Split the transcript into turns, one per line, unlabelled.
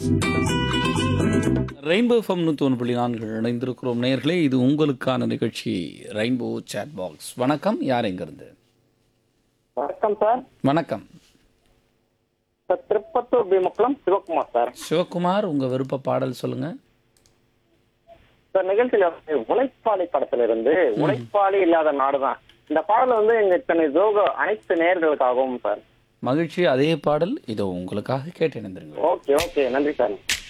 rainbow ஃபம் நூற்றி ஒன்று புள்ளி நான்கு இணைந்திருக்கிறோம் நேயர்களே இது உங்களுக்கான நிகழ்ச்சி ரெயின்போ சேட் பாக்ஸ் வணக்கம் யார் எங்கிருந்து
வணக்கம் சார்
வணக்கம்
சார் திருப்பத்தூர் பீமக்குளம் சிவகுமார் சார்
சிவகுமார் உங்கள் விருப்ப பாடல் சொல்லுங்கள்
சார் நிகழ்ச்சியில வந்து உழைப்பாளி படத்துல இருந்து உழைப்பாளி இல்லாத நாடுதான் இந்த பாடல் வந்து எங்க இத்தனை ஜோக அனைத்து நேர்களுக்காகவும் சார்
மகிழ்ச்சி அதே பாடல் இதோ உங்களுக்காக கேட்டு இணைந்திருங்க
ஓகே ஓகே நன்றி சார்